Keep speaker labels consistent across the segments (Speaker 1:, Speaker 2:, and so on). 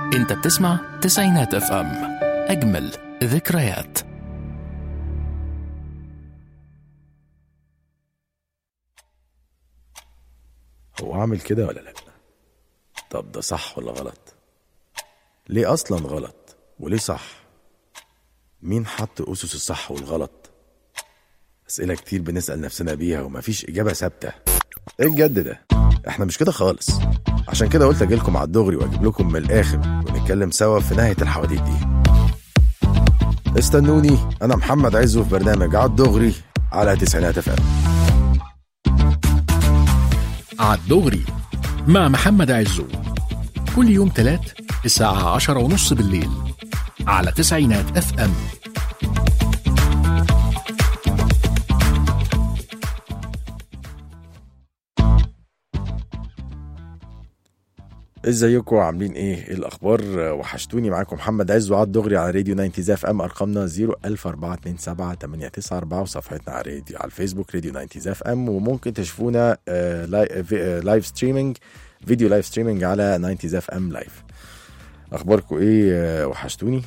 Speaker 1: انت بتسمع تسعينات اف ام اجمل ذكريات
Speaker 2: هو عامل كده ولا لا طب ده صح ولا غلط ليه اصلا غلط وليه صح مين حط اسس الصح والغلط اسئله كتير بنسال نفسنا بيها ومفيش اجابه ثابته ايه الجد ده احنا مش كده خالص عشان كده قلت اجيلكم على الدغري واجيب لكم من الاخر ونتكلم سوا في نهايه الحواديت دي استنوني انا محمد عزو في برنامج على الدغري على تسعينات اف ام
Speaker 1: عالدغري مع محمد عزو كل يوم تلات الساعة عشرة ونص بالليل على تسعينات اف ام
Speaker 2: ازيكم عاملين ايه ايه الاخبار وحشتوني معاكم محمد عز وعد دغري على راديو 90 اف ام ارقامنا 01427 وصفحتنا على راديو على الفيسبوك راديو 90 اف ام وممكن تشوفونا آه، لاي- في- آه، لايف ستريمينج فيديو لايف ستريمينج على 90 اف ام لايف اخباركم ايه آه، وحشتوني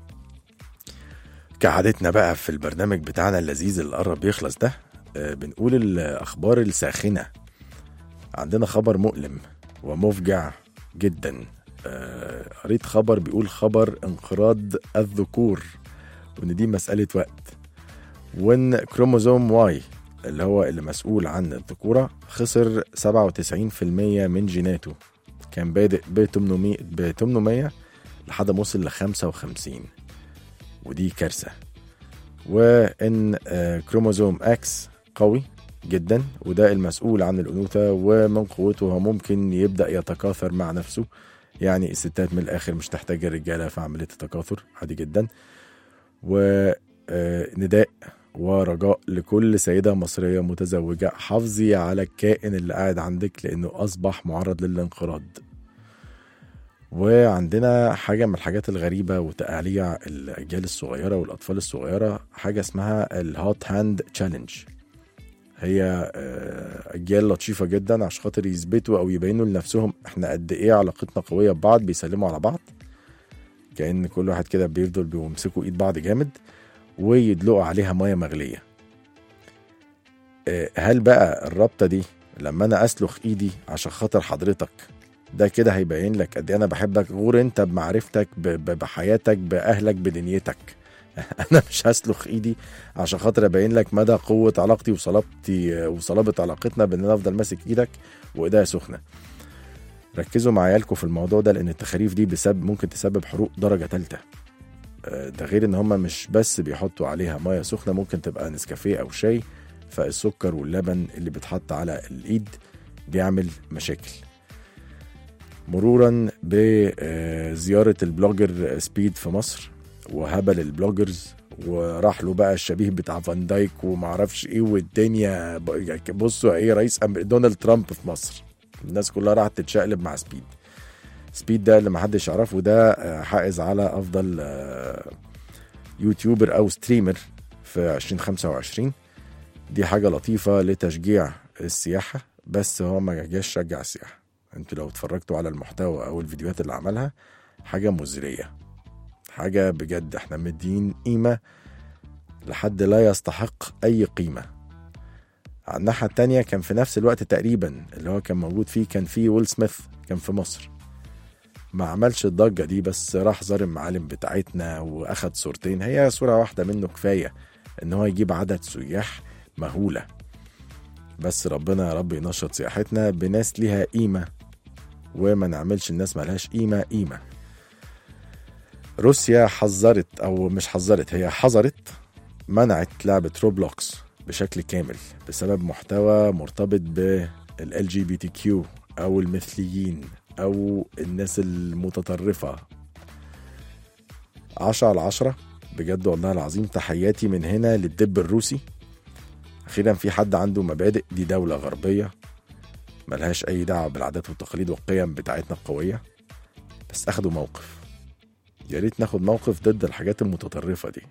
Speaker 2: كعادتنا بقى في البرنامج بتاعنا اللذيذ اللي قرب يخلص ده آه، بنقول الاخبار الساخنه عندنا خبر مؤلم ومفجع جدا آه، قريت خبر بيقول خبر انقراض الذكور وان دي مسألة وقت وان كروموزوم واي اللي هو اللي مسؤول عن الذكورة خسر 97% من جيناته كان بادئ ب 800 ب 800 لحد ما وصل ل 55 ودي كارثة وان آه، كروموزوم اكس قوي جدا وده المسؤول عن الأنوثة ومن قوته هو ممكن يبدأ يتكاثر مع نفسه يعني الستات من الآخر مش تحتاج الرجالة في عملية التكاثر عادي جدا ونداء ورجاء لكل سيدة مصرية متزوجة حافظي على الكائن اللي قاعد عندك لأنه أصبح معرض للانقراض وعندنا حاجة من الحاجات الغريبة وتقاليع الأجيال الصغيرة والأطفال الصغيرة حاجة اسمها الهوت هاند تشالنج هي آه، اجيال لطيفه جدا عشان خاطر يثبتوا او يبينوا لنفسهم احنا قد ايه علاقتنا قويه ببعض بيسلموا على بعض كان كل واحد كده بيفضل بيمسكوا ايد بعض جامد ويدلقوا عليها ميه مغليه آه، هل بقى الرابطه دي لما انا اسلخ ايدي عشان خاطر حضرتك ده كده هيبين لك قد ايه انا بحبك غور انت بمعرفتك ب- ب- بحياتك باهلك بدنيتك انا مش هسلخ ايدي عشان خاطر ابين لك مدى قوه علاقتي وصلابتي وصلابه علاقتنا بان انا افضل ماسك ايدك وايديا سخنه ركزوا مع عيالكم في الموضوع ده لان التخاريف دي بسبب ممكن تسبب حروق درجه ثالثه ده غير ان هم مش بس بيحطوا عليها ميه سخنه ممكن تبقى نسكافيه او شاي فالسكر واللبن اللي بيتحط على الايد بيعمل مشاكل مرورا بزياره البلوجر سبيد في مصر وهبل البلوجرز وراح له بقى الشبيه بتاع فان دايك ومعرفش ايه والدنيا ب- بصوا ايه رئيس أم- دونالد ترامب في مصر الناس كلها راحت تتشقلب مع سبيد سبيد ده اللي محدش يعرفه ده آه، حائز على افضل آه، يوتيوبر او ستريمر في 2025 دي حاجه لطيفه لتشجيع السياحه بس هو ما جاش شجع السياحه انتوا لو اتفرجتوا على المحتوى او الفيديوهات اللي عملها حاجه مزريه حاجة بجد احنا مدين قيمة لحد لا يستحق أي قيمة على الناحية التانية كان في نفس الوقت تقريبا اللي هو كان موجود فيه كان فيه ويل سميث كان في مصر ما عملش الضجة دي بس راح زار المعالم بتاعتنا وأخد صورتين هي صورة واحدة منه كفاية إن هو يجيب عدد سياح مهولة بس ربنا يا رب ينشط سياحتنا بناس ليها قيمة وما نعملش الناس ملهاش قيمة قيمة روسيا حذرت او مش حذرت هي حظرت منعت لعبه روبلوكس بشكل كامل بسبب محتوى مرتبط بالال جي بي تي كيو او المثليين او الناس المتطرفه عشرة على عشرة بجد والله العظيم تحياتي من هنا للدب الروسي اخيرا في حد عنده مبادئ دي دوله غربيه ملهاش اي دعوه بالعادات والتقاليد والقيم بتاعتنا القويه بس اخدوا موقف يا ريت ناخد موقف ضد الحاجات المتطرفة دي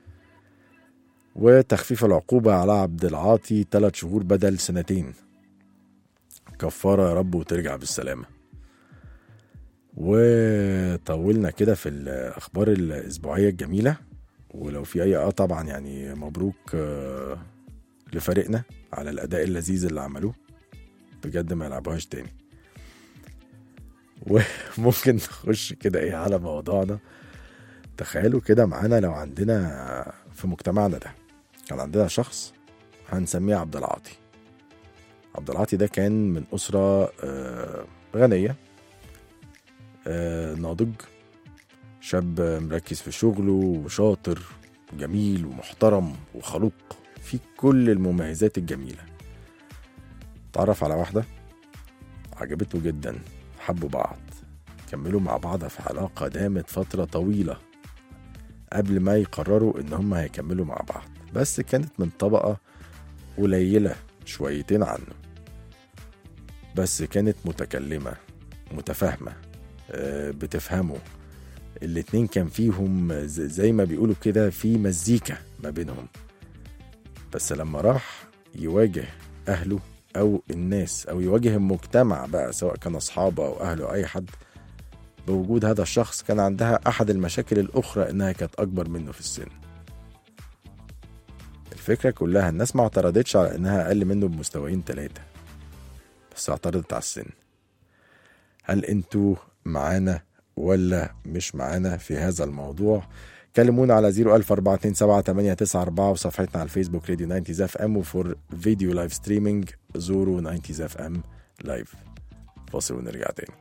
Speaker 2: وتخفيف العقوبة على عبد العاطي ثلاث شهور بدل سنتين كفارة يا رب وترجع بالسلامة وطولنا كده في الاخبار الاسبوعيه الجميله ولو في اي اه طبعا يعني مبروك آه، لفريقنا على الاداء اللذيذ اللي عملوه بجد ما يلعبوهاش تاني وممكن نخش كده ايه على موضوعنا تخيلوا كده معانا لو عندنا في مجتمعنا ده كان عندنا شخص هنسميه عبد العاطي عبد العاطي ده كان من أسرة آه، غنية آه، ناضج شاب مركز في شغله وشاطر وجميل ومحترم وخلوق في كل المميزات الجميلة تعرف على واحدة عجبته جدا حبوا بعض كملوا مع بعض في علاقة دامت فترة طويلة قبل ما يقرروا إن هم هيكملوا مع بعض بس كانت من طبقة قليلة شويتين عنه بس كانت متكلمة متفاهمة آه، بتفهمه الاتنين كان فيهم ز- زي ما بيقولوا كده في مزيكا ما بينهم بس لما راح يواجه أهله أو الناس أو يواجه المجتمع بقى سواء كان أصحابه أو أهله أو أي حد بوجود هذا الشخص كان عندها أحد المشاكل الأخرى إنها كانت أكبر منه في السن الفكرة كلها الناس ما اعترضتش على إنها أقل منه بمستويين تلاتة بس اعترضت على السن هل انتوا معانا ولا مش معانا في هذا الموضوع كلمونا على 014278994 وصفحتنا على الفيسبوك راديو 90 اف ام وفور فيديو لايف ستريمينج زوروا 90 اف ام لايف فاصل ونرجع تاني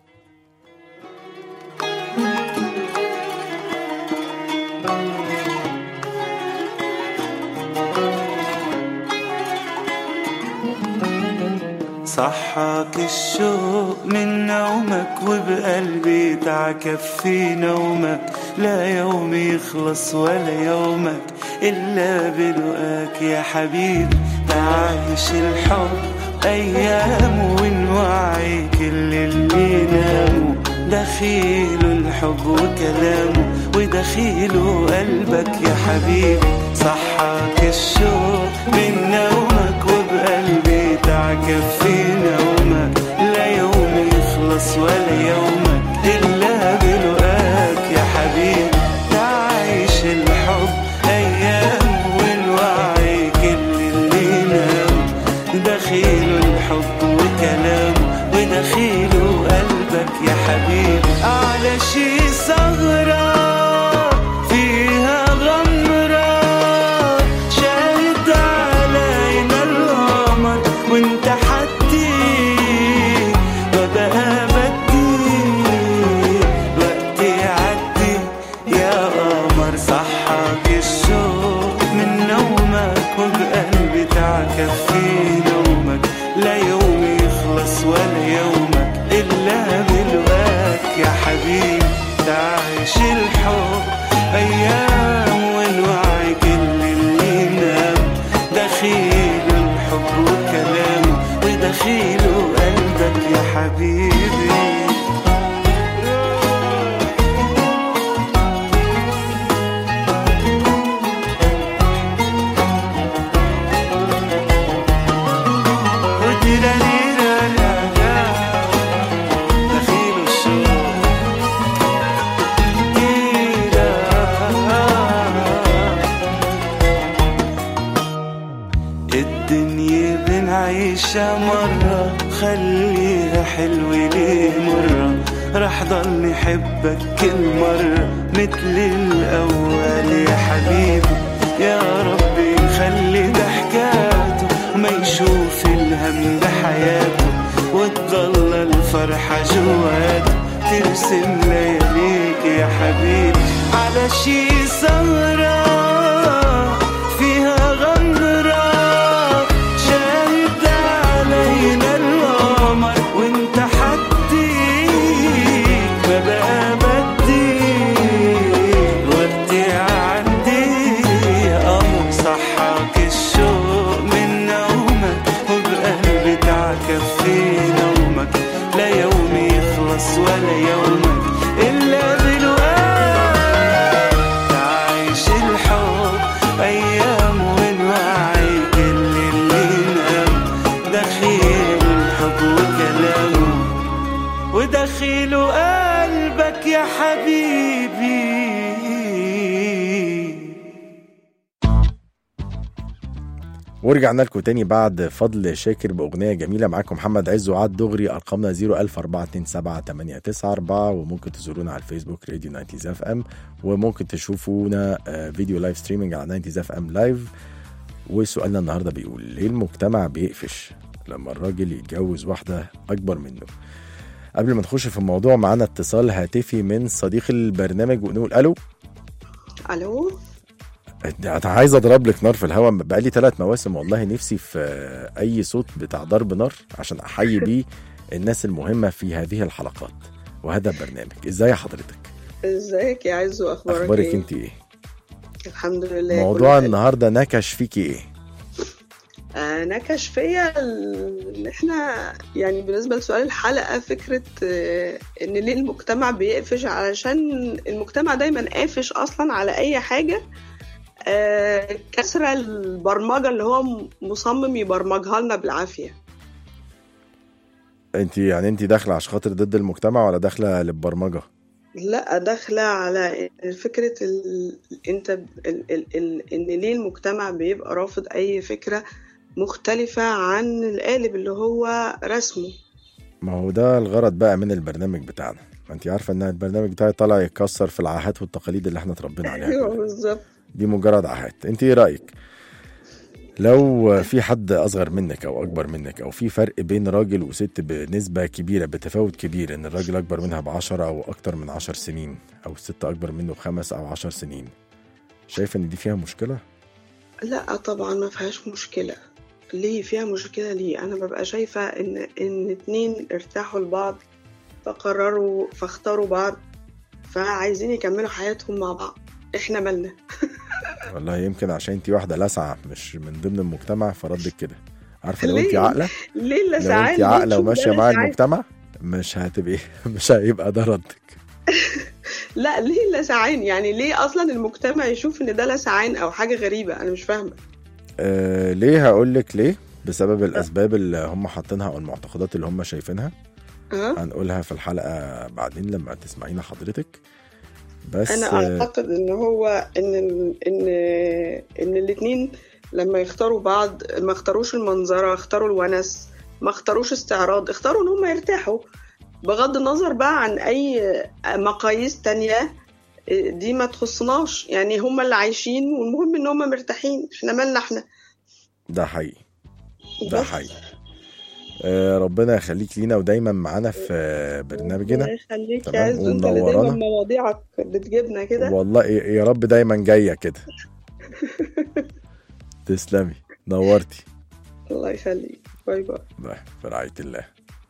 Speaker 3: صحاك الشوق من نومك وبقلبي تعكف في نومك لا يوم يخلص ولا يومك إلا بلقاك يا حبيبي تعيش الحب أيام ونوعي كل اللي ناموا دخيله الحب وكلامه ودخيله قلبك يا حبيبي صحاك الشوق من نومك وبقلبي تعكف في نومك لا يوم يخلص ولا يومك إلا بلقاك يا حبيبي تعيش الحب أيام والوعي كل اللي نام دخيله الحب وكلامه ودخيله قلبك يا حبيبي على شي ثغرة فيها غمرة شاهد علينا القمر وانت حدي وبقى بدي وقتي يعدي يا قمر صحاك الشوق من نومك وبقلبي تعكف في نومك لا يوم يخلص ولا يومك إلا بلقاك يا حبيبي تعيش الحب أيام والوعي كل اللي نام دخيل الحب وكلامه ودخيله قلبك يا حبيبي وديراريرارالا، دخيل الشوق ديرا. الدنيا بنعيشها مرة خليها حلوة ليه مرة رح ضل نحبك كل مرة مثل الأول يا حبيبي يا ربي خلي ضحكاته ما يشوف الهم بحياته وتضل الفرحة جواته ترسم لياليك يا حبيبي على شي سهرة فيها غمرة شاهد علينا القمر وانت حدي ما بقى بدي وقتي عدي يا قمر صحاك الشوق من نومك وبقلبي تعكف في نومك لا يوم يخلص ولا يومك إلا بالوقت تعيش الحب أيام ونوعي كل اللي نام دخيل الحب وكلامه ودخيله حبيبي
Speaker 2: ورجعنا لكم تاني بعد فضل شاكر باغنيه جميله معاكم محمد عز وعاد دغري ارقامنا 004278994 وممكن تزورونا على الفيسبوك راديو 90 اف ام وممكن تشوفونا آه، فيديو لايف ستريمنج على 90 اف ام لايف وسؤالنا النهارده بيقول ليه المجتمع بيقفش لما الراجل يتجوز واحده اكبر منه قبل ما نخش في الموضوع معانا اتصال هاتفي من صديق البرنامج ونقول الو
Speaker 4: الو
Speaker 2: انا عايز اضرب لك نار في الهواء بقالي ثلاث مواسم والله نفسي في اي صوت بتاع ضرب نار عشان احيي بيه الناس المهمه في هذه الحلقات وهذا البرنامج ازاي حضرتك
Speaker 4: ازيك يا عزو اخبارك
Speaker 2: اخبارك
Speaker 4: ايه
Speaker 2: انت ايه
Speaker 4: الحمد لله
Speaker 2: موضوع
Speaker 4: كله حلو.
Speaker 2: النهارده نكش فيكي ايه
Speaker 4: آه نكش فيا ال- ان احنا يعني بالنسبه لسؤال الحلقه فكره آه ان ليه المجتمع بيقفش علشان المجتمع دايما قافش اصلا على اي حاجه آه كسر البرمجه اللي هو م- مصمم يبرمجها لنا بالعافيه
Speaker 2: انت يعني انت داخله عشان خاطر ضد المجتمع ولا داخله للبرمجه
Speaker 4: لا داخله على فكره ال... انت ال... ال... ال... ان ليه المجتمع بيبقى رافض اي فكره مختلفه عن القالب اللي هو رسمه
Speaker 2: ما هو ده الغرض بقى من البرنامج بتاعنا ما انت عارفه ان البرنامج بتاعي طالع يكسر في العاهات والتقاليد اللي احنا اتربينا عليها
Speaker 4: ايوه
Speaker 2: كلها.
Speaker 4: بالظبط
Speaker 2: دي مجرد عاهات انت ايه رايك لو في حد اصغر منك او اكبر منك او في فرق بين راجل وست بنسبه كبيره بتفاوت كبير ان الراجل اكبر منها بعشرة او اكتر من عشر سنين او الست اكبر منه بخمس او عشر سنين شايف ان دي فيها مشكله
Speaker 4: لا طبعا ما فيهاش مشكله ليه فيها مشكله ليه انا ببقى شايفه ان ان اتنين ارتاحوا لبعض فقرروا فاختاروا بعض فعايزين يكملوا حياتهم مع بعض احنا مالنا
Speaker 2: والله يمكن عشان انت واحده لاسعه مش من ضمن المجتمع فردك كده عارفه لو
Speaker 4: ليه؟
Speaker 2: انت عاقله
Speaker 4: ليه
Speaker 2: لو
Speaker 4: اللسعان
Speaker 2: انت
Speaker 4: ليه
Speaker 2: عاقله
Speaker 4: تشوف
Speaker 2: وماشيه
Speaker 4: ده
Speaker 2: مع
Speaker 4: لسعان؟
Speaker 2: المجتمع مش هتبقي مش هيبقى ده ردك
Speaker 4: لا ليه لسعان يعني ليه اصلا المجتمع يشوف ان ده لسعان او حاجه غريبه انا مش فاهمه
Speaker 2: أه ليه هقول لك ليه بسبب الاسباب اللي هم حاطينها او المعتقدات اللي هم شايفينها
Speaker 4: ها
Speaker 2: هنقولها في الحلقه بعدين لما تسمعينا حضرتك بس
Speaker 4: انا
Speaker 2: آه،
Speaker 4: اعتقد ان هو ان ان ان الاثنين لما يختاروا بعض ما اختاروش المنظره اختاروا الونس ما اختاروش استعراض اختاروا ان هم يرتاحوا بغض النظر بقى عن اي مقاييس تانية دي ما تخصناش يعني هم اللي عايشين والمهم ان هم مرتاحين احنا مالنا احنا
Speaker 2: ده حقيقي ده
Speaker 4: بس.
Speaker 2: حقيقي آه، ربنا يخليك لينا ودايما معانا في آه، برنامجنا
Speaker 4: الله يخليك يا
Speaker 2: تمام،
Speaker 4: عز انت اللي
Speaker 2: ومنورانا.
Speaker 4: دايما مواضيعك بتجيبنا كده
Speaker 2: والله يا يا رب دايما جايه كده تسلمي نورتي
Speaker 4: الله يخليك باي باي
Speaker 2: بقى في رعاية الله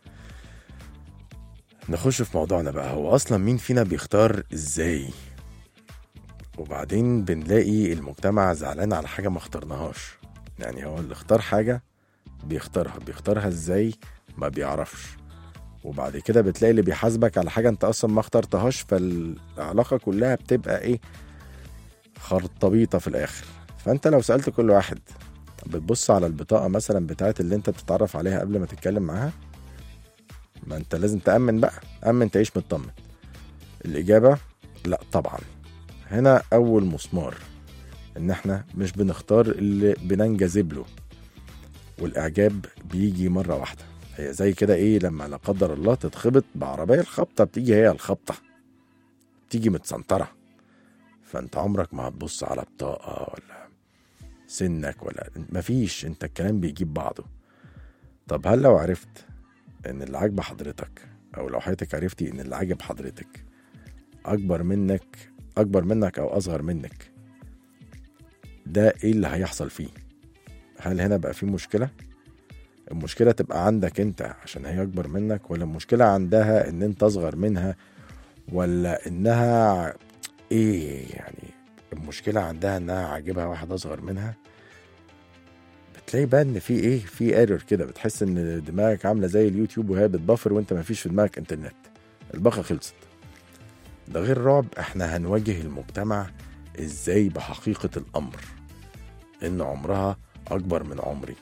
Speaker 2: نخش في موضوعنا بقى هو أصلا مين فينا بيختار إزاي وبعدين بنلاقي المجتمع زعلان على حاجة ما اخترناهاش يعني هو اللي اختار حاجة بيختارها بيختارها إزاي ما بيعرفش وبعد كده بتلاقي اللي بيحاسبك على حاجة انت أصلا ما اخترتهاش فالعلاقة كلها بتبقى إيه خرطبيطة في الآخر فأنت لو سألت كل واحد بتبص على البطاقة مثلا بتاعت اللي انت بتتعرف عليها قبل ما تتكلم معاها ما انت لازم تأمن بقى أمن تعيش مطمن الإجابة لا طبعا هنا أول مسمار إن احنا مش بنختار اللي بننجذب له والإعجاب بيجي مرة واحدة هي زي كده إيه لما لا قدر الله تتخبط بعربية الخبطة بتيجي هي الخبطة بتيجي متسنطرة فأنت عمرك ما هتبص على بطاقة ولا سنك ولا مفيش انت الكلام بيجيب بعضه طب هل لو عرفت ان اللي عاجبه حضرتك او لو حضرتك عرفتي ان اللي عاجب حضرتك اكبر منك اكبر منك او اصغر منك ده ايه اللي هيحصل فيه هل هنا بقى في مشكله المشكله تبقى عندك انت عشان هي اكبر منك ولا المشكله عندها ان انت اصغر منها ولا انها ايه يعني المشكله عندها انها عاجبها واحد اصغر منها بتلاقي بقى ان في ايه في ايرور كده بتحس ان دماغك عامله زي اليوتيوب وهي بتبفر وانت ما فيش في دماغك انترنت الباقه خلصت ده غير رعب احنا هنواجه المجتمع ازاي بحقيقه الامر ان عمرها اكبر من عمري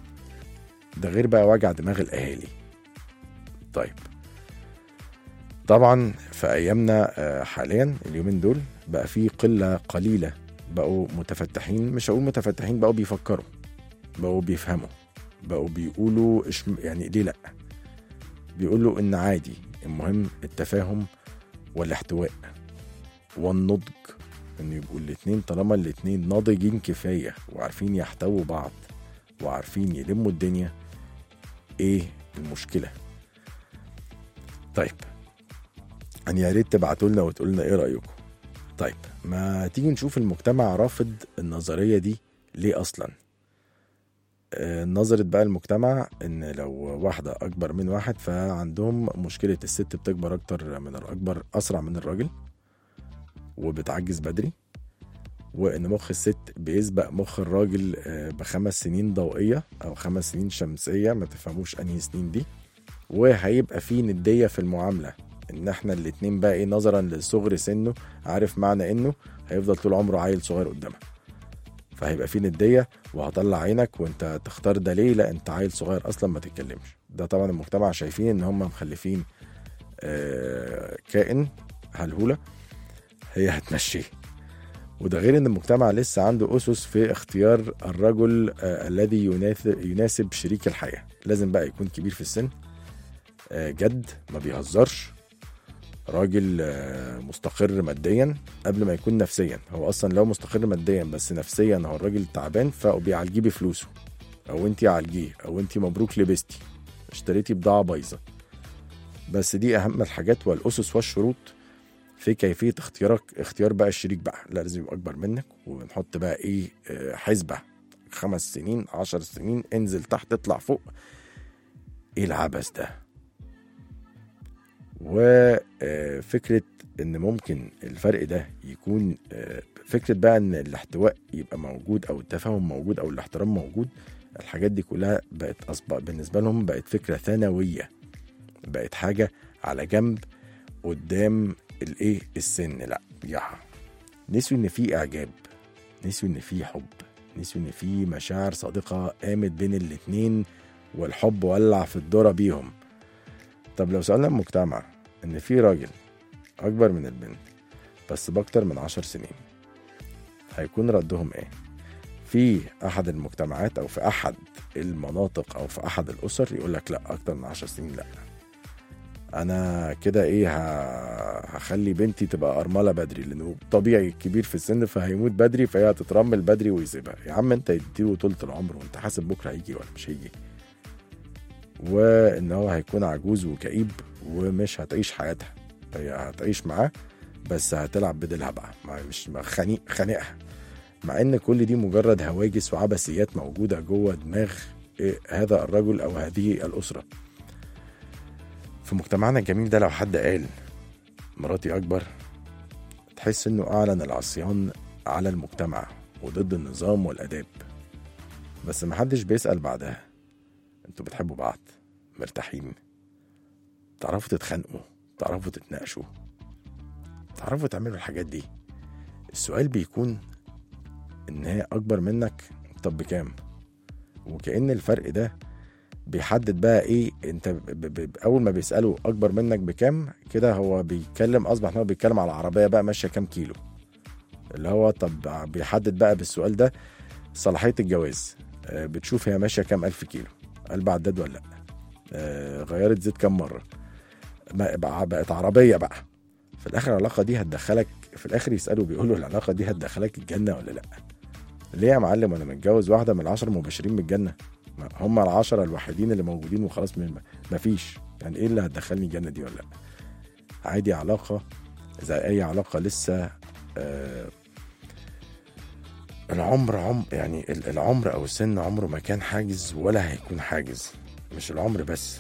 Speaker 2: ده غير بقى وجع دماغ الاهالي طيب طبعا في ايامنا آه، حاليا اليومين دول بقى في قله قليله بقوا متفتحين مش هقول متفتحين بقوا بيفكروا بقوا بيفهموا بقوا بيقولوا إش يعني ليه لا بيقولوا ان عادي المهم التفاهم والاحتواء والنضج ان يبقوا الاتنين طالما الاتنين ناضجين كفايه وعارفين يحتووا بعض وعارفين يلموا الدنيا ايه المشكله طيب يعني يا ريت تبعتوا لنا وتقول لنا ايه رايكم طيب ما تيجي نشوف المجتمع رافض النظريه دي ليه اصلا آه، نظرة بقى المجتمع ان لو واحدة اكبر من واحد فعندهم مشكلة الست بتكبر اكتر من الاكبر اسرع من الراجل وبتعجز بدري وان مخ الست بيسبق مخ الراجل آه، بخمس سنين ضوئية او خمس سنين شمسية ما تفهموش انهي سنين دي وهيبقى في ندية في المعاملة ان احنا الاتنين بقى ايه نظرا لصغر سنه عارف معنى انه هيفضل طول عمره عيل صغير قدامها فهيبقى في نديه وهطلع عينك وانت تختار ده ليه لا انت عيل صغير اصلا ما تتكلمش ده طبعا المجتمع شايفين ان هم مخلفين آه، كائن هلهوله هي هتمشيه وده غير ان المجتمع لسه عنده اسس في اختيار الرجل آه، الذي يناسب يناسب شريك الحياه لازم بقى يكون كبير في السن آه، جد ما بيهزرش راجل آه، مستقر ماديا قبل ما يكون نفسيا هو اصلا لو مستقر ماديا بس نفسيا هو الراجل تعبان فبيعالجيه بفلوسه او انت عالجيه او انت مبروك لبستي اشتريتي بضاعه بايظه بس دي اهم الحاجات والاسس والشروط في كيفيه اختيارك اختيار بقى الشريك بقى لا لازم يبقى اكبر منك ونحط بقى ايه آه، حسبه خمس سنين عشر سنين انزل تحت اطلع فوق ايه العبث ده وفكرة ان ممكن الفرق ده يكون آه، فكرة بقى ان الاحتواء يبقى موجود او التفاهم موجود او الاحترام موجود الحاجات دي كلها بقت اصبح بالنسبة لهم بقت فكرة ثانوية بقت حاجة على جنب قدام الايه السن لا يا نسوا ان في اعجاب نسوا ان في حب نسوا ان في مشاعر صادقة قامت بين الاتنين والحب ولع في الذرة بيهم طب لو سألنا المجتمع إن في راجل أكبر من البنت بس بأكتر من عشر سنين هيكون ردهم إيه؟ في أحد المجتمعات أو في أحد المناطق أو في أحد الأسر يقول لك لا أكتر من عشر سنين لا أنا كده إيه ه- هخلي بنتي تبقى أرملة بدري لأنه طبيعي كبير في السن فهيموت بدري فهي هتترمل بدري ويسيبها يا عم أنت اديله طولة العمر وأنت حاسب بكرة هيجي ولا مش هيجي وان هو هيكون عجوز وكئيب ومش هتعيش حياتها هي هتعيش معاه بس هتلعب بديلها بقى ما- مش ما خنيق خانقها مع ان كل دي مجرد هواجس وعبثيات موجوده جوه دماغ إيه هذا الرجل او هذه الاسره في مجتمعنا الجميل ده لو حد قال مراتي اكبر تحس انه اعلن العصيان على المجتمع وضد النظام والاداب بس محدش بيسال بعدها انتوا بتحبوا بعض مرتاحين تعرفوا تتخانقوا تعرفوا تتناقشوا تعرفوا تعملوا الحاجات دي السؤال بيكون ان هي اكبر منك طب بكام وكأن الفرق ده بيحدد بقى ايه انت ب ب ب اول ما بيسأله اكبر منك بكام كده هو بيتكلم اصبح ان هو بيتكلم على العربية بقى ماشية كام كيلو اللي هو طب بيحدد بقى بالسؤال ده صلاحية الجواز آه، بتشوف هي ماشية كام ألف كيلو قلب عداد ولا لا آه، غيرت زيت كام مره ما- بقى- بقت عربيه بقى في الاخر العلاقه دي هتدخلك في الاخر يسالوا بيقولوا العلاقه دي هتدخلك الجنه ولا لا ليه يا معلم وانا متجوز واحده من العشر مباشرين بالجنه ما هم العشرة الوحيدين اللي موجودين وخلاص من ما فيش يعني ايه اللي هتدخلني الجنه دي ولا لا عادي علاقه زي اي علاقه لسه آه العمر عم يعني ال- العمر او السن عمره ما كان حاجز ولا هيكون حاجز مش العمر بس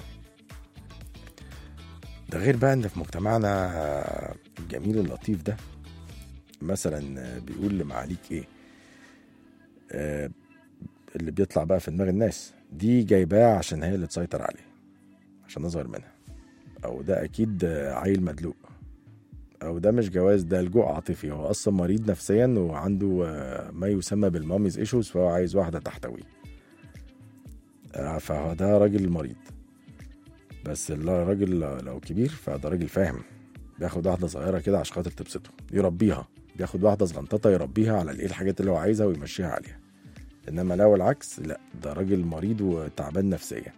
Speaker 2: ده غير بقى ان في مجتمعنا الجميل اللطيف ده مثلا بيقول لمعاليك ايه آه اللي بيطلع بقى في دماغ الناس دي جايباه عشان هي اللي تسيطر عليه عشان اصغر منها او ده اكيد عيل مدلوق او ده مش جواز ده لجوء عاطفي هو اصلا مريض نفسيا وعنده آه، ما يسمى بالماميز ايشوز فهو عايز واحده تحتويه آه، فهو ده راجل مريض بس الراجل لو كبير فده راجل فاهم بياخد واحده صغيره كده عشان خاطر تبسطه يربيها بياخد واحده صغنططه يربيها على الايه الحاجات اللي هو عايزها ويمشيها عليها انما لو العكس لا ده راجل مريض وتعبان نفسيا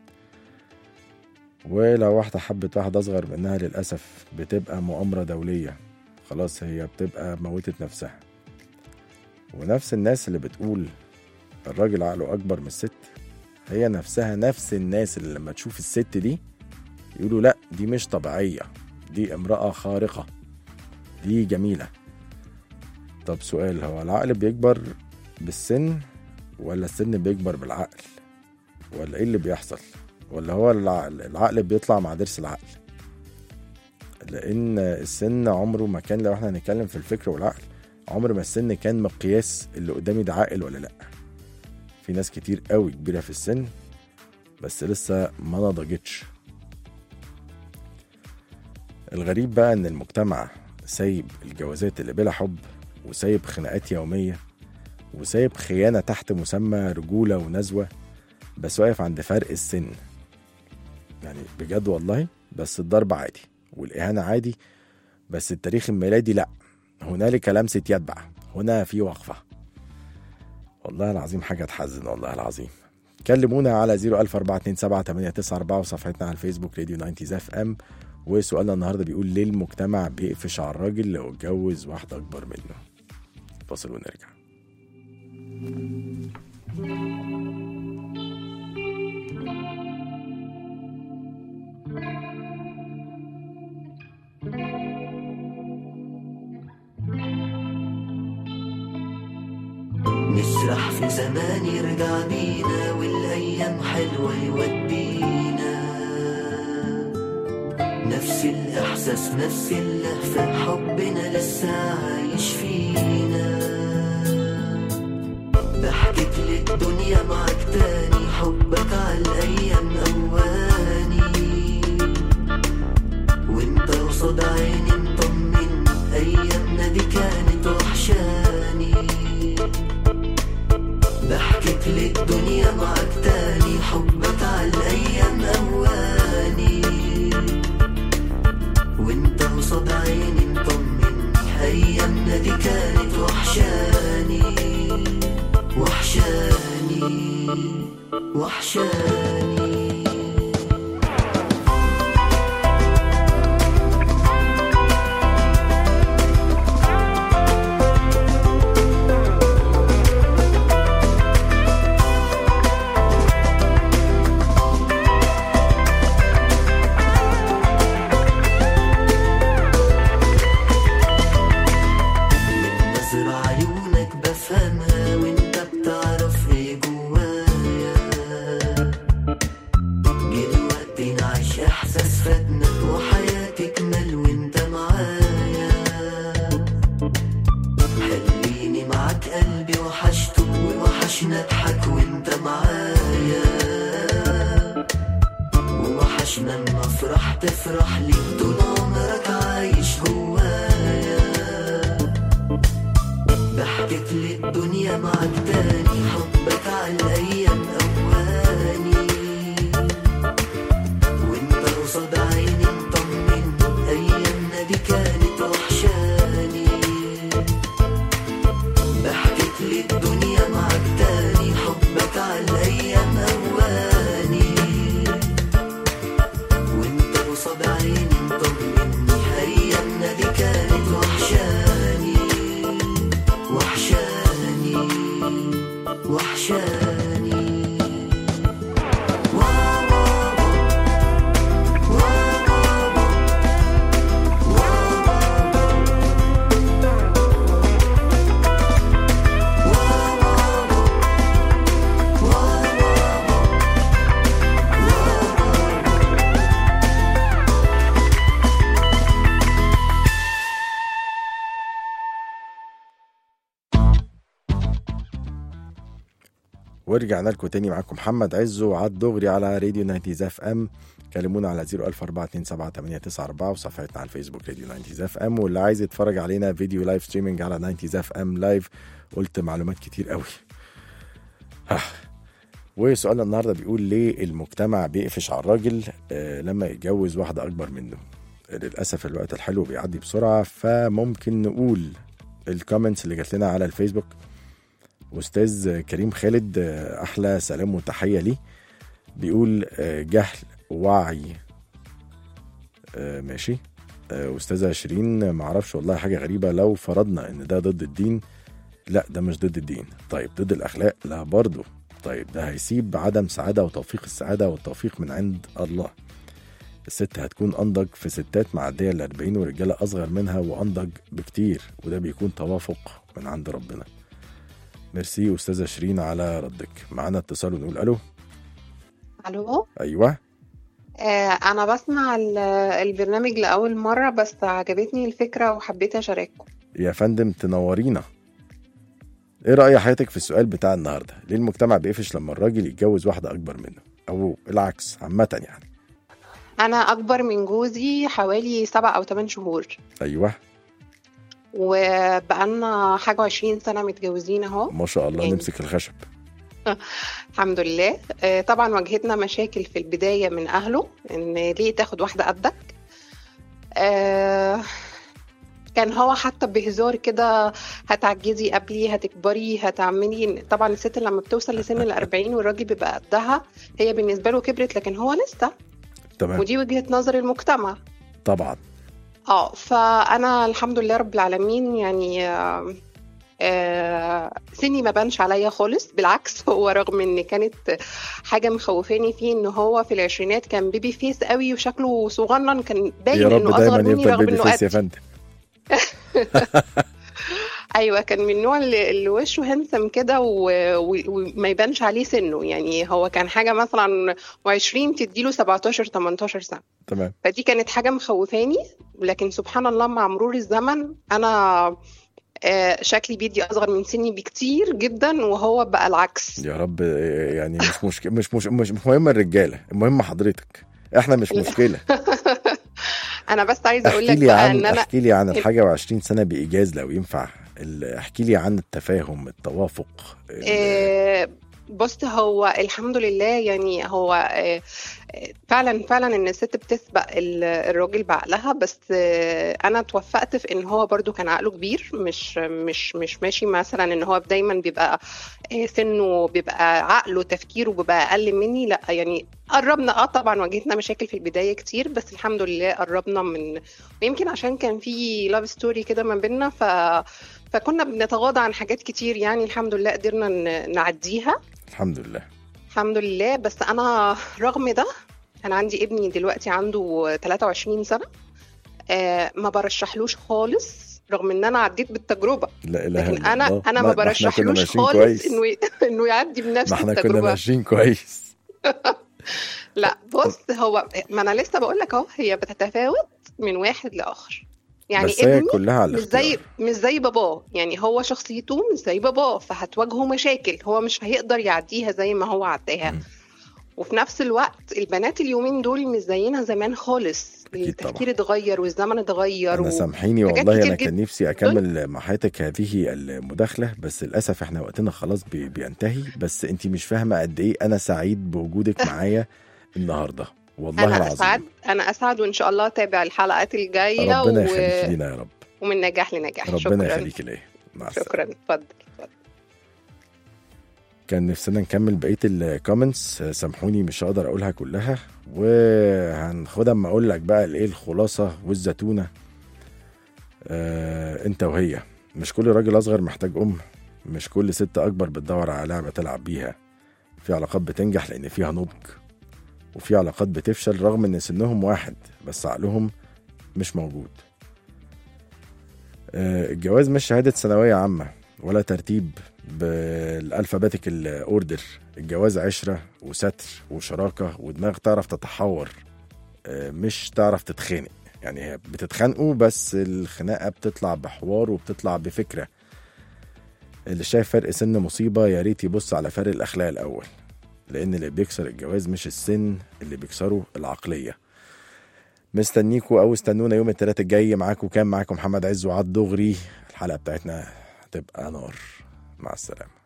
Speaker 2: ولو واحده حبت واحد اصغر منها للاسف بتبقى مؤامره دوليه خلاص هي بتبقى موتت نفسها ونفس الناس اللي بتقول الراجل عقله اكبر من الست هي نفسها نفس الناس اللي لما تشوف الست دي يقولوا لا دي مش طبيعيه دي امراه خارقه دي جميله طب سؤال هو العقل بيكبر بالسن ولا السن بيكبر بالعقل ولا ايه اللي بيحصل ولا هو العقل, العقل بيطلع مع ضرس العقل لان السن عمره ما كان لو احنا هنتكلم في الفكر والعقل عمر ما السن كان مقياس اللي قدامي ده عاقل ولا لا في ناس كتير قوي كبيره في السن بس لسه ما نضجتش الغريب بقى ان المجتمع سايب الجوازات اللي بلا حب وسايب خناقات يوميه وسايب خيانه تحت مسمى رجوله ونزوه بس واقف عند فرق السن يعني بجد والله بس الضرب عادي والاهانه عادي بس التاريخ الميلادي لا هنالك لمسه يتبع هنا في وقفه والله العظيم حاجه تحزن والله العظيم كلمونا على 004278994 وصفحتنا على الفيسبوك راديو 90 اف ام وسؤالنا النهارده بيقول ليه المجتمع بيقفش على الراجل لو اتجوز واحده اكبر منه فاصل ونرجع
Speaker 5: نسرح في زمان يرجع بينا والايام حلوه يودينا نفس الاحساس نفس اللهفه حبنا لسه عايش فينا ضحكت للدنيا معاك تاني حبك عالايام اواني وانت قصاد عيني مطمن ايامنا دي كانت وحشاني ضحكت للدنيا معاك تاني حبك عالايام اواني وانت قصاد عيني مطمن ايامنا دي كانت وحشاني وحشاني وحشاني من نظر عيونك بفهمها وانت بتعرف ايه جوايا جه الوقت نعيش احساس فاتنا وحياتي تكمل وانت معايا خليني معاك قلبي وحشته ووحشنا اضحك وانت معايا ووحشنا اما افرح تفرح لي طول عمرك عايش جوايا ضحكت للدنيا معاك تاني حبك عالايام اواني وانت قصاد عيني مطمن ايامنا دي كانت وحشاني ضحكت للدنيا معاك تاني حبك عالايام اواني وانت قصاد عيني مطمن ايامنا دي كانت وحشاني وحشاني وحشاني
Speaker 2: ورجعنا لكم تاني معاكم محمد عزو على الدغري على راديو 90 اف ام كلمونا على 004278994 وصفحتنا على الفيسبوك راديو 90 اف ام واللي عايز يتفرج علينا فيديو لايف ستريمنج على 90 اف ام لايف قلت معلومات كتير قوي ها. وسؤالنا النهارده بيقول ليه المجتمع بيقفش على الراجل آه، لما يتجوز واحده اكبر منه للاسف الوقت الحلو بيعدي بسرعه فممكن نقول الكومنتس اللي جات لنا على الفيسبوك استاذ كريم خالد آه، احلى سلام وتحيه ليه بيقول آه، جهل وعي آه، ماشي آه، استاذه شيرين معرفش والله حاجه غريبه لو فرضنا ان ده ضد الدين لا ده مش ضد الدين طيب ضد الاخلاق لا برضه طيب ده هيسيب عدم سعاده وتوفيق السعاده والتوفيق من عند الله الست هتكون انضج في ستات معديه ال 40 ورجاله اصغر منها وانضج بكتير وده بيكون توافق من عند ربنا ميرسي استاذه شيرين على ردك معانا اتصال ونقول الو
Speaker 6: الو
Speaker 2: ايوه
Speaker 6: آه انا بسمع ال- البرنامج لاول مره بس عجبتني الفكره وحبيت اشارككم
Speaker 2: يا فندم تنورينا ايه رأي حضرتك في السؤال بتاع النهارده ليه المجتمع بيقفش لما الراجل يتجوز واحدة اكبر منه او العكس عامة يعني
Speaker 6: انا اكبر من جوزي حوالي سبع او ثمان شهور
Speaker 2: ايوه
Speaker 6: وبقالنا حاجه وعشرين سنه متجوزين اهو
Speaker 2: ما شاء الله
Speaker 6: يعني-
Speaker 2: نمسك الخشب
Speaker 6: الحمد لله آه طبعا واجهتنا مشاكل في البدايه من اهله ان ليه تاخد واحده قدك آه كان هو حتى بهزار كده هتعجزي قبلي هتكبري هتعملي طبعا الست لما بتوصل لسن الأربعين والراجل بيبقى قدها هي بالنسبة له كبرت لكن هو لسه
Speaker 2: تمام
Speaker 6: ودي وجهة نظر المجتمع
Speaker 2: طبعا
Speaker 6: اه فأنا الحمد لله رب العالمين يعني آه، آه، سني ما بانش عليا خالص بالعكس هو رغم ان كانت حاجه مخوفاني فيه ان هو في العشرينات كان بيبي فيس قوي وشكله صغنن كان باين
Speaker 2: يا رب
Speaker 6: انه اصغر
Speaker 2: دايما
Speaker 6: مني
Speaker 2: يفضل
Speaker 6: رغم
Speaker 2: بيبي
Speaker 6: انه
Speaker 2: فيس يا
Speaker 6: قد
Speaker 2: فندم
Speaker 6: ايوه كان من النوع اللي, اللي وشه هنسم كده و- و- وما يبانش عليه سنه يعني هو كان حاجه مثلا و20 تديله 17 18 سنه
Speaker 2: تمام
Speaker 6: فدي كانت حاجه مخوفاني لكن سبحان الله مع مرور الزمن انا آه، شكلي بيدي اصغر من سني بكتير جدا وهو بقى العكس
Speaker 2: يا رب إيه، يعني مش مشكلة مش مش مش مهم الرجالة المهم حضرتك احنا مش مشكلة
Speaker 6: انا بس عايزه اقول
Speaker 2: احكي
Speaker 6: لك
Speaker 2: لي
Speaker 6: بقى
Speaker 2: عن
Speaker 6: ان انا
Speaker 2: احكي لي عن الحاجة وعشرين سنة بإيجاز لو ينفع ال- احكي لي عن التفاهم التوافق ال-
Speaker 6: آه، بص هو الحمد لله يعني هو آه، آه، فعلا فعلا ان الست بتسبق ال- الراجل بعقلها بس آه، انا توفقت في ان هو برضو كان عقله كبير مش مش مش ماشي مثلا ان هو دايما بيبقى آه، سنه بيبقى عقله تفكيره بيبقى اقل مني لا يعني قربنا اه طبعا واجهتنا مشاكل في البدايه كتير بس الحمد لله قربنا من ويمكن عشان كان في لاف ستوري كده ما بيننا ف فكنا بنتغاضى عن حاجات كتير يعني الحمد لله قدرنا ن- نعديها
Speaker 2: الحمد لله
Speaker 6: الحمد لله بس انا رغم ده انا عندي ابني دلوقتي عنده 23 سنة آه ما برشحلوش خالص رغم ان انا عديت بالتجربة
Speaker 2: لا اله
Speaker 6: لكن
Speaker 2: الا
Speaker 6: انا
Speaker 2: الله
Speaker 6: انا ما
Speaker 2: ما احنا كنا
Speaker 6: برشحلوش
Speaker 2: ماشيين
Speaker 6: خالص
Speaker 2: كويس
Speaker 6: انه ي- انه يعدي بنفس
Speaker 2: ما احنا كنا
Speaker 6: التجربة
Speaker 2: ماشيين كويس
Speaker 6: لا بص هو ما انا لسه بقول لك اهو هي بتتفاوت من واحد لاخر يعني
Speaker 2: بس هي
Speaker 6: ابني
Speaker 2: كلها على
Speaker 6: مش زي
Speaker 2: الاختيار
Speaker 6: مش زي باباه يعني هو شخصيته مش زي باباه فهتواجهه مشاكل هو مش هيقدر يعديها زي ما هو عداها
Speaker 2: مم.
Speaker 6: وفي نفس الوقت البنات اليومين دول مش زينا زمان خالص
Speaker 2: أكيد
Speaker 6: التفكير اتغير والزمن اتغير
Speaker 2: انا
Speaker 6: و...
Speaker 2: سامحيني
Speaker 6: حاجات
Speaker 2: والله
Speaker 6: كتير
Speaker 2: انا
Speaker 6: جدا.
Speaker 2: كان نفسي اكمل مع حضرتك هذه المداخله بس للاسف احنا وقتنا خلاص بي بينتهي بس انت مش فاهمه قد ايه انا سعيد بوجودك معايا النهارده والله
Speaker 6: انا
Speaker 2: العظيم
Speaker 6: اسعد انا اسعد وان شاء الله اتابع الحلقات الجايه
Speaker 2: ربنا
Speaker 6: و...
Speaker 2: يخليك لينا يا رب
Speaker 6: ومن نجاح لنجاح
Speaker 2: ربنا
Speaker 6: شكرا
Speaker 2: يخليك ليا مع السلامه
Speaker 6: شكرا اتفضل اتفضل.
Speaker 2: كان نفسنا نكمل بقيه الكومنتس سامحوني مش هقدر اقولها كلها وهناخدها اما اقول لك بقى الايه الخلاصه والزتونه آه انت وهي مش كل راجل اصغر محتاج ام مش كل ست اكبر بتدور على لعبه تلعب بيها في علاقات بتنجح لان فيها نضج وفي علاقات بتفشل رغم ان سنهم واحد بس عقلهم مش موجود آه، الجواز مش شهادة ثانوية عامة ولا ترتيب بالالفابيتيك الاوردر الجواز عشرة وستر وشراكة ودماغ تعرف تتحور آه، مش تعرف تتخانق يعني هي بتتخانقوا بس الخناقة بتطلع بحوار وبتطلع بفكرة اللي شايف فرق سن مصيبة يا ريت يبص على فرق الأخلاق الأول لأن اللي بيكسر الجواز مش السن اللي بيكسره العقلية مستنيكوا أو استنونا يوم التلاتة الجاي معاكم كان معاكم محمد عز وعاد دغري الحلقة بتاعتنا هتبقى نار مع السلامة